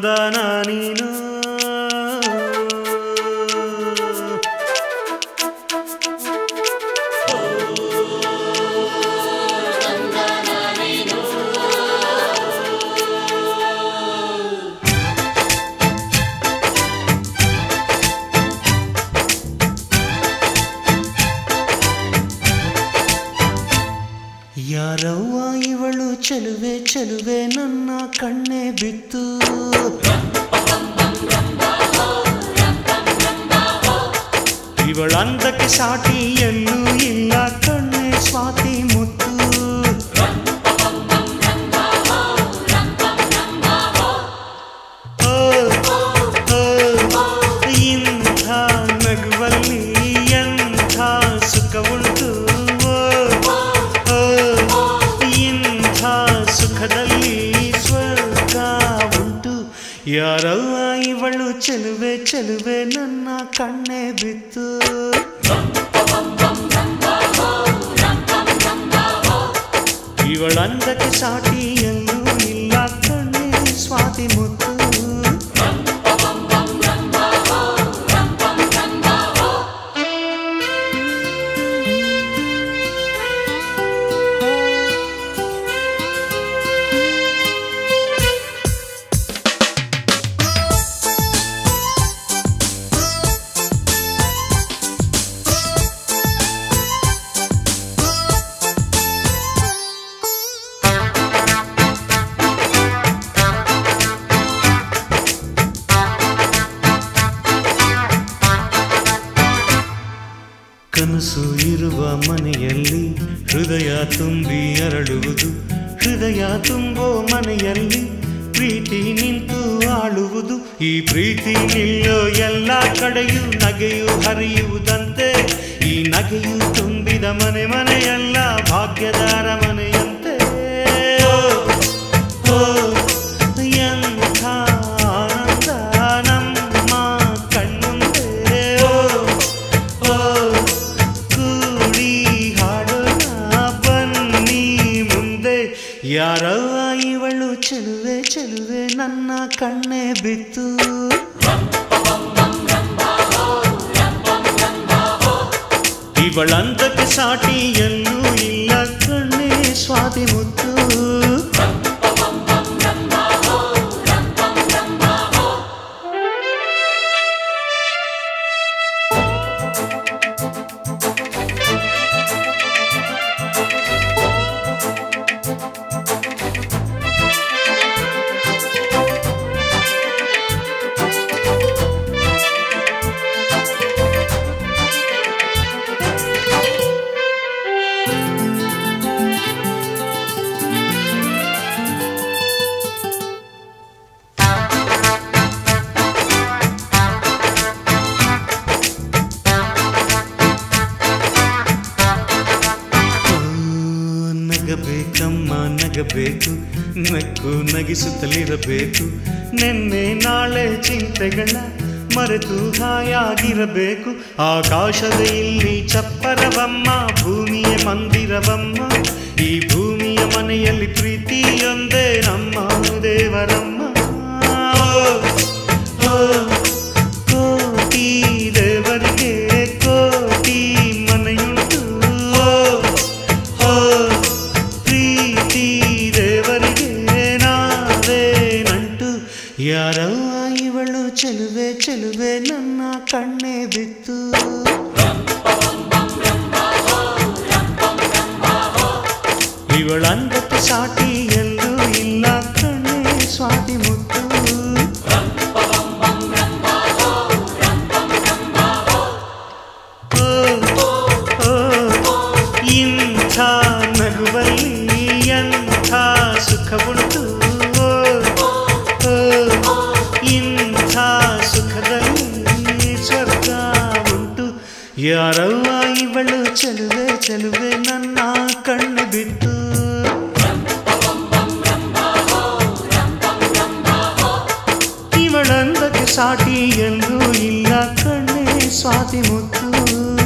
ನಂದನ ನೀನು ಯಾರವ್ವ ಇವಳು ಚೆಲುವೆ ಚೆಲುವೆ ನನ್ನ ಕಣ್ಣೆ ಬಿತ್ತು ಇವಳಂದಕ್ಕೆ ಸಾಟಿ ಎಲ್ಲೂ ಇಲ್ಲ ಕಣ್ಣೆ ಸ್ವಾತಿ ಮುತ್ತು ಓ, ಓ, ಇಂಥ ನಗುವಲ್ಲಿ ಎಂಥ ಸುಖ ಉಂಟು ಓ, ಓ, ಇಂಥ ಸುಖದಲ್ಲಿ ಸ್ವರ್ಗ ಉಂಟು ಯಾರವ್ವ ಇವಳು ಚೆಲುವೆ ಚೆಲುವೆ ನನ್ನ ಕಣ್ಣೆ ಬಿತ್ತು ಇವಳಂದಕ್ಕೆ ಸಾಟಿ ಎಲ್ಲೂ ಇಲ್ಲ ಕಣ್ಣೆ ಸ್ವಾತಿ ಮುತ್ತು ಕನಸು ಇರುವ ಮನೆಯಲ್ಲಿ ಹೃದಯ ತುಂಬಿ ಅರಳುವುದು ಹೃದಯ ತುಂಬೋ ಮನೆಯಲ್ಲಿ ಪ್ರೀತಿ ನಿಂತು ಆಳುವುದು ಈ ಪ್ರೀತಿ ನಿಲ್ಲೋ ಎಲ್ಲ ಕಡೆಯೂ ನಗೆಯು ಹರಿಯುವುದಂತೆ ಈ ನಗೆಯು ತುಂಬಿದ ಮನೆ ಮನೆಯೆಲ್ಲ ಭಾಗ್ಯದಾರ ಮನೆಯಂತೆ ಓ, ಓ, ಎಂಥ ಆನಂದ ನಮ್ಮ ಕಣ್ಮುಂದೆ ಓ ಓ ಕೂಡಿ ಹಾಡೋಣ ಬನ್ನಿ ಮುಂದೆ ಯಾರವ್ವ ಇವಳು ಚೆಲುವೆ ಚೆಲುವೆ ನನ್ನ ಕಣ್ಣೆ ಬಿತ್ತು ಇವಳಂದಕ್ಕೆ ಸಾಟಿ ಎಲ್ಲೂ ಇಲ್ಲ ಕಣ್ಣೆ ಸ್ವಾತಿ ಮುತ್ತು ಓ, ನಗಬೇಕಮ್ಮ ನಗಬೇಕು ನಕ್ಕು ನಗಿಸುತ್ತಲಿರಬೇಕು ನಿನ್ನೆ ನಾಳೆ ಚಿಂತೆಗಳ ಮರೆತು ಹಾಯಾಗಿರಬೇಕು ಆಕಾಶದ ಇಲ್ಲಿ ಚಪ್ಪರವಮ್ಮ ಭೂಮಿಯ ಮಂದಿರವಮ್ಮ ಈ ಭೂಮಿಯ ಮನೆಯಲ್ಲಿ ಪ್ರೀತಿಯೊಂದೇ ನಮ್ಮ ದೇವರಮ್ಮ ಓ, ಓ, ಕೋಟಿ ದೇವರಿಗೆ ಕೋಟಿ ಮನೆಯುಂಟು ಓ, ಓ, ಪ್ರೀತಿ ದೇವರಿಗೆ ನಾವೇ ನಂಟು ಯಾರವ್ವ ಇವಳು ಚೆಲುವೆ ಚೆಲುವೆ ನನ್ನ ಕಣ್ಣೆ ಬಿತ್ತು ಇವಳಂದಕ್ಕೆ ಸಾಟಿ ಎಲ್ಲೂ ಇಲ್ಲ ಕಣ್ಣೆ ಸ್ವಾತಿ ಮುತ್ತು ಓ, ಓ, ಇಂಥ ನಗುವಲ್ಲಿ ಎಂಥ ಸುಖವುಂಟು ಓ, ಓ, ಇಂಥ ಸುಖದಲ್ಲಿ ಸ್ವರ್ಗ ಉಂಟು ಯಾರವ್ವ ಇವಳು ಚೆಲುವೆ ಚೆಲುವೆ ನನ್ನ ಕಣ್ಣು ಬಿತ್ತು ಇವಳಂದಕ್ಕೆ ಸಾಟಿ ಎಲ್ಲೂ ಇಲ್ಲ ಕಣ್ಣೆ ಸ್ವಾತಿ ಮುತ್ತು